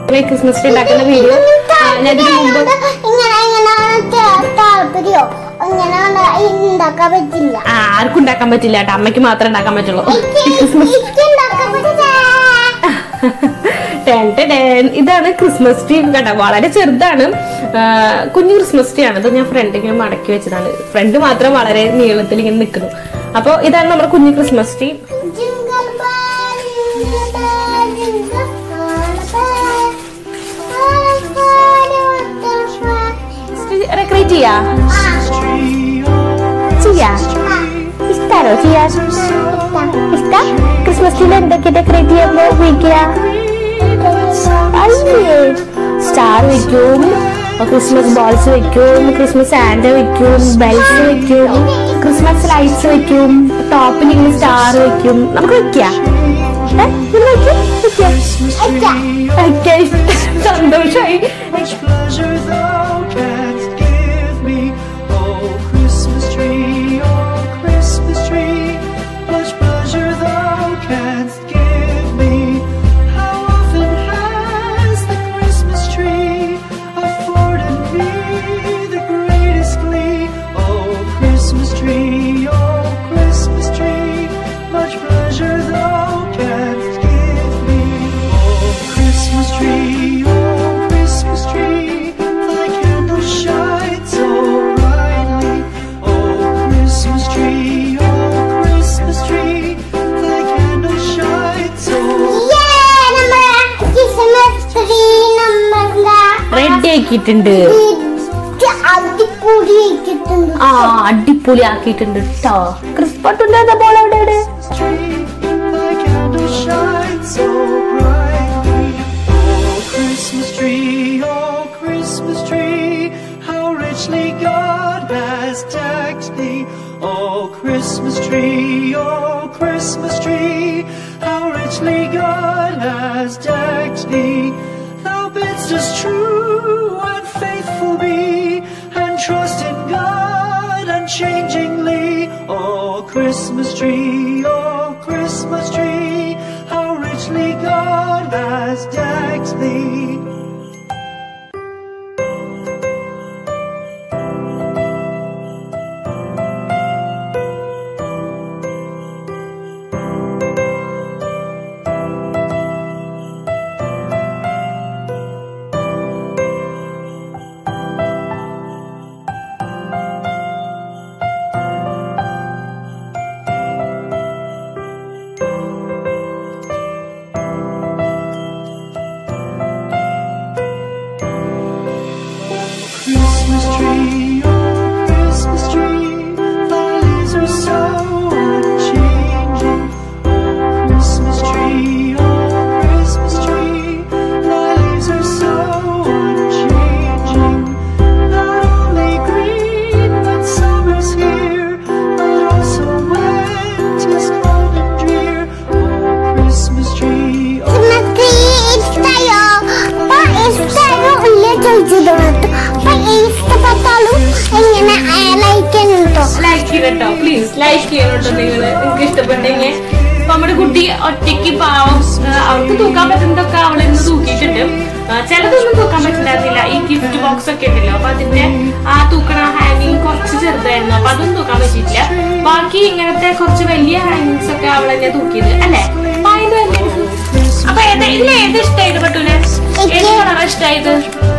Christmas tree ഉണ്ടാക്കുന്ന video ഞാൻ ഇതിന് മുമ്പ് ഇങ്ങനെ ഇങ്ങനെ ത- താല്പര്യോ ഇങ്ങനെ ഉണ്ടാക്കാൻ പറ്റില്ല ആ, ആർക്കും ഉണ്ടാക്കാൻ പറ്റില്ല കേട്ടോ അമ്മയ്ക്ക് മാത്രമേ ഉണ്ടാക്കാൻ പറ്റുള്ളൂ ഈ ക്രിസ്മസ് എനിക്ക് ഉണ്ടാക്കാൻ പറ്റില്ല ടെൻ ടെൻ ടെൻ. ഇതാണ് ക്രിസ്മസ് ട്രീ കേട്ടോ വളരെ ചെറുതാണ് ആ, കുഞ്ഞു ക്രിസ്മസ് ട്രീ ആണ് ഇത് ഞാൻ ഫ്രണ്ട് ഇങ്ങനെ മടക്കി വെച്ചതാണ് ഫ്രണ്ട് മാത്രം വളരെ നീളത്തിൽ ഇങ്ങനെ നിൽക്കുന്നു അപ്പോൾ ഇതാണ് നമ്മുടെ കുഞ്ഞു Christmas tree Jingle bell, jingle bell, jingle all the way. All the way, all the way. Decorate ചെയ്യാ ചെയ്യാ ഇഷ്ടാണോ ചെയ്യാ ഇഷ്ട ക്രിസ്മസ് ട്രീയിൽ എന്തൊക്കെ ഡെക്കറേറ്റ് ചെയ്യുമ്പോ ഉപയോഗിക്കുക അയ്യേ സ്റ്റാർ വെക്കും ക്രിസ്മസ് ബോൾസ് വെക്കും ക്രിസ്മസ് സാൻഡ വെക്കും ബെൽസ് വെക്കും ക്രിസ്മസ് ലൈറ്റ്സ് വെക്കും ടോപ്പിൽ ഇങ്ങനെ സ്റ്റാർ വെക്കും നമുക്ക് വെക്കാം ഏ? ഇത് വെക്കാം? വെക്കാം? വെക്കാം. സന്തോഷായി Much pleasure thou canst give me, oh Christmas tree, oh Christmas tree. Much pleasure thou canst give me. How often has the Christmas tree afforded me the greatest glee, oh Christmas tree, oh Christmas tree. Much pleasure thou canst give me, oh Christmas tree, oh Christmas tree. Thy candle shines so brightly, oh Christmas tree, oh Christmas tree. Thy candle shines so Yeah, നമ്മുടെ Christmas tree നമ്മളെ ready ആക്കിയിട്ടുണ്ട് അടിപൊളി വെച്ചിട്ടുണ്ട് ആ അടിപൊളി ആക്കിയിട്ടുണ്ട് കേട്ടോ ക്രിസ്പട്ടുണ്ട് പോലെ അവിടെ അവിടെ tree, thy candle shines so brightly. Oh, Christmas tree, oh, Christmas tree, how richly God has decked thee. Oh, Christmas tree, oh, Christmas tree, how richly God has decked thee. Thou bidst us true and faithful be, and trust in God unchangingly. Oh, Christmas tree, oh, Christmas tree, how richly God has decked thee. Christmas tree, oh Christmas tree, thy leaves are so unchanging. Oh Christmas tree, oh Christmas tree, thy leaves are so unchanging. Not only green when summer's here, but also when 'tis cold and drear. Oh Christmas tree, oh Christmas tree ഇഷ്ടയോ അപ്പൊ ഇഷ്ടയോ ഇല്ല ചോദിച്ചത് കേട്ടോ അപ്പൊ ഇഷ്ടപ്പെട്ടാലും ഇങ്ങനെ like കേട്ടോ like ചെയ്യട്ടോ പ്ലീസ് ലൈക്ക് ചെയ്യണോട്ടോ നിങ്ങൾ നിങ്ങൾക്ക് ഇഷ്ടപ്പെട്ടെങ്കിൽ അപ്പൊ നമ്മുടെ കുട്ടി ഒറ്റയ്ക്ക് പാവം ആ, അവൾക്ക് തൂക്കാൻ പറ്റുന്നതൊക്കെ അവൾ ഇന്ന് തൂക്കിയിട്ടുണ്ട് ആ, ചിലതൊന്നും തൂക്കാൻ പറ്റുന്നില്ല ഈ ഗിഫ്റ്റ് ബോക്സ് ഒക്കെ ഉണ്ടല്ലോ അപ്പൊ അതിന്റെ ആ തൂക്കണ ഹാങ്ങിങ് കുറച്ച് ചെറുതായിരുന്നു അപ്പൊ അതൊന്നും തൂക്കാൻ പറ്റിയിട്ടില്ല ബാക്കി ഇങ്ങനത്തെ കുറച്ച് വലിയ ഹാങ്ങിങ്സ് ഒക്കെ അവൾ തന്നെ തൂക്കിയത് അല്ലേ അപ്പൊ അതിന് വലിയ അപ്പൊ ഏത് ഇതിൽ ഏത് ഇഷ്ടമായത് പറ്റൂലേ ഏത് കളറാ ഇഷ്ടമായത്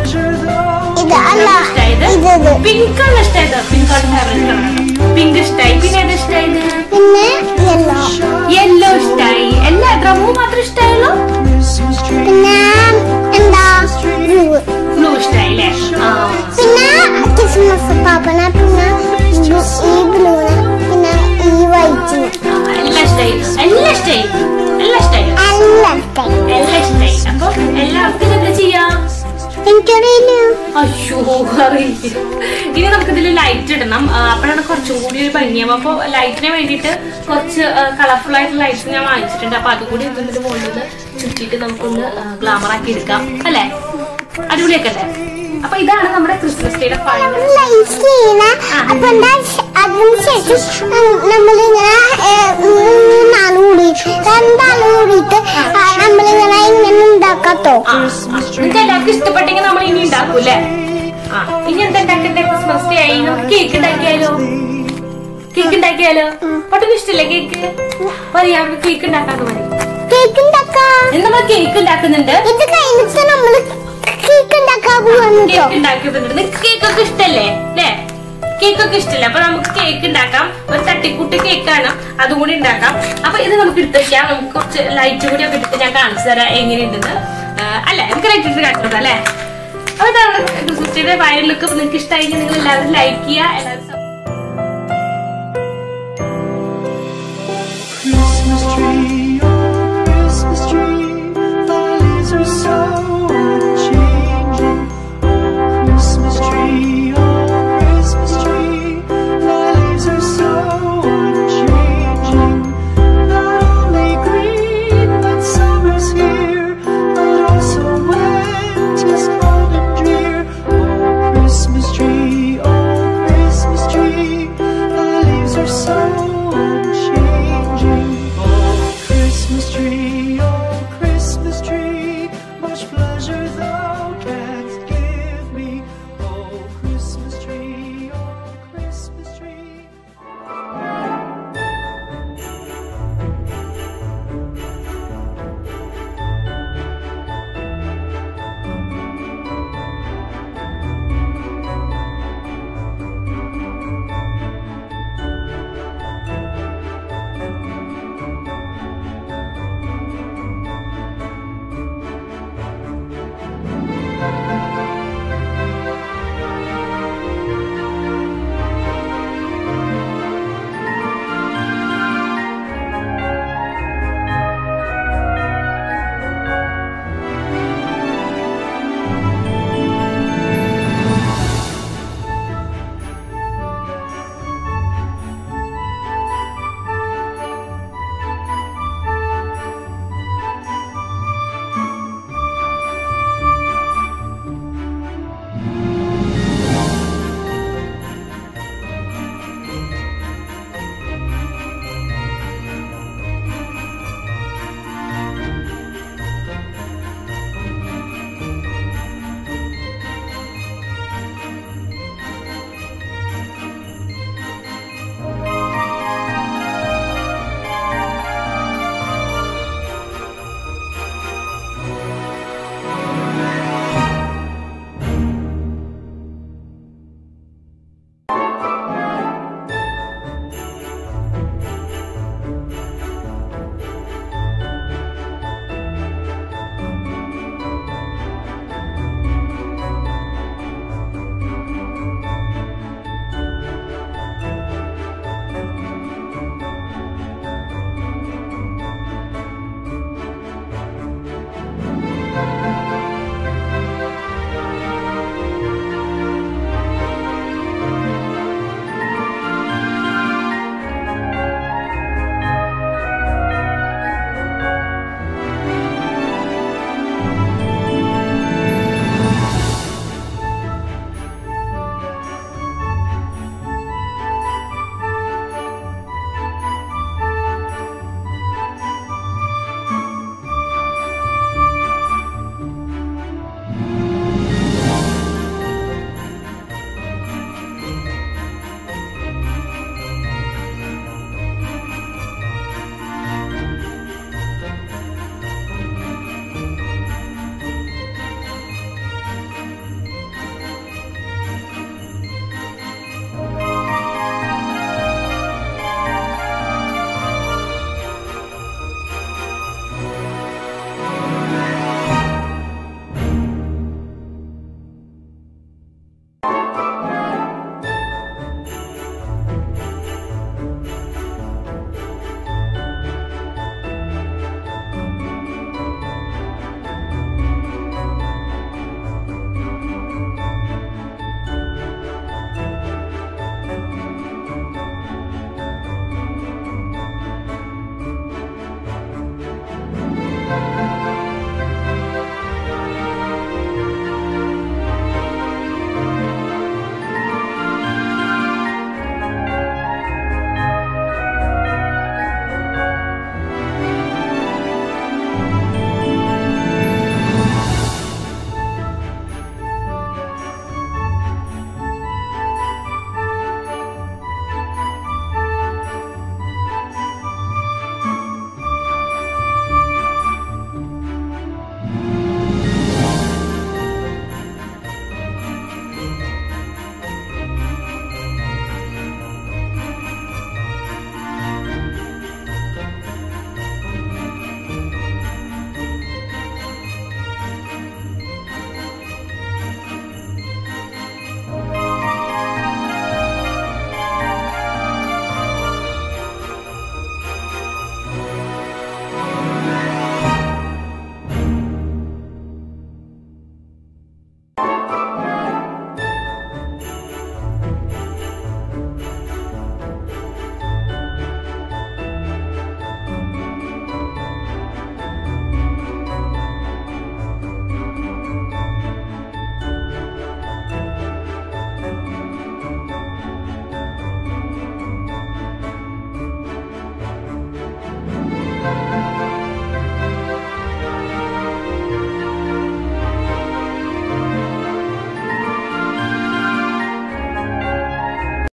ഇത് അല്ല ഇഷ്ടായത് ഇത് ഇത് പിങ്ക് ആണ് ഇഷ്ടായത് പിങ്ക് ആണ് ഫേവറേറ്റ് കളർ പിങ്ക് ഇഷ്ടായി പിന്നെ ഏത് ഇഷ്ടായത് പിന്നെ യെല്ലോ യെല്ലോ ഇഷ്ടായി എല്ലാ ഡ്രമ്മു മാത്രം ഇഷ്ടായുള്ളൂ പിന്നെ എന്താ ബ്ലൂ ബ്ലൂ ഇഷ്ടായി അല്ലേ ആ പിന്നെ ക്രിസ്മസ് പാപ്പന പിന്നെ ബ്ലൂ- ഈ ബ്ലൂന് പിന്നെ ഈ വൈറ്റിന് ആ, എല്ലാം ഇഷ്ടായി എല്ലാം ഇഷ്ടായി എല്ലാം ഇഷ്ടായി എല്ലാം ഇഷ്ടായി എല്ലാം ഇഷ്ടായി അപ്പൊ എല്ലാവർക്കും എന്താ ചെയ്യാ എനിക്കറിയില്ല അയ്യോ അറിയില്ല ഇനി നമുക്ക് ഇതിൽ ലൈറ്റ് ഇടണം ആ, അപ്പോഴാണ് കുറച്ചും കൂടി ഒരു ഭംഗിയാവും അപ്പോൾ ലൈറ്റിന് വേണ്ടിയിട്ട് കുറച്ച് കളർഫുൾ ആയിട്ടുള്ള ലൈറ്റ്സ് ഞാൻ വാങ്ങിച്ചിട്ടുണ്ട് അപ്പൊ അതും കൂടി ഇതിന്റെ മുകളിൽ നിന്ന് ചുറ്റിയിട്ട് നമുക്കൊന്ന് ഗ്ലാമർ ആക്കി എടുക്കാം അല്ലേ അടിപൊളിയൊക്കെ അല്ലേ അപ്പൊ ഇതാണ് നമ്മുടെ ക്രിസ്മസ് ഡേയുടെ ഫൈനൽ ലൈറ്റ് ചെയ്യണ അപ്പൊ എന്താ ശ- അതിനുശേഷം നമ്മളിങ്ങനെ മൂന്നാളും കൂടിയിട്ട് രണ്ടാളും കൂടിയിട്ട് ആ, നമ്മളിങ്ങനെ ഇങ്ങനെ ഉണ്ടാക്കും ഉണ്ടാക്കാട്ടോ നിങ്ങൾക്ക് എല്ലാവർക്കും ഇഷ്ടപ്പെട്ടെങ്കിൽ നമ്മൾ ഇനി ഉണ്ടാക്കൂല്ലേ ആ ഇനി എന്താ ഉണ്ടാക്കണ്ടേ ക്രിസ്മസ് ഡേ ആയി നമുക്ക് കേക്ക് ഉണ്ടാക്കിയാലോ കേക്ക് ഉണ്ടാക്കിയാലോ പട്ടന് ഇഷ്ടല്ലേ കേക്ക് പറയാ നമുക്ക് കേക്ക് ഉണ്ടാക്കാന്ന് പറയും കേക്ക് ഉണ്ടാക്കാം ഇന്ന് നമ്മൾ കേക്ക് ഉണ്ടാക്കുന്നുണ്ട് ഇത് കഴിഞ്ഞിട്ട് നമ്മള് കേക്ക് ഉണ്ടാക്കാൻ പോവാണ് കേട്ടോ കേക്ക് ഉണ്ടാക്കുന്നുണ്ട് നിങ്ങൾക്ക് കേക്കൊക്കെ ഇഷ്ടല്ലേ അല്ലേ കേക്കൊക്കെ ഇഷ്ടല്ലേ അപ്പൊ നമുക്ക് കേക്ക് ഉണ്ടാക്കാം ഒരു തട്ടിക്കൂട്ട് കേക്കാണ് അതും കൂടി ഉണ്ടാക്കാം അപ്പൊ ഇത് നമുക്ക് എടുത്ത് വെക്കാം നമുക്ക് കുറച്ച് ലൈറ്റ് കൂടി ഒക്കെ എടുത്ത് ഞാൻ കാണിച്ചു തരാം എങ്ങനെയുണ്ടെന്ന് ആ, അല്ല എനിക്ക് ലൈറ്റ് എടുത്ത് കാണിച്ചത് അല്ലേ അപ്പൊ ഇതാണ് ക്രിസ്മസ് ഡേ വയറിലൊക്കെ നിങ്ങൾക്ക് ഇഷ്ടമായെങ്കിൽ നിങ്ങൾ എല്ലാവരും ലൈക്ക് ചെയ്യുക എല്ലാവരും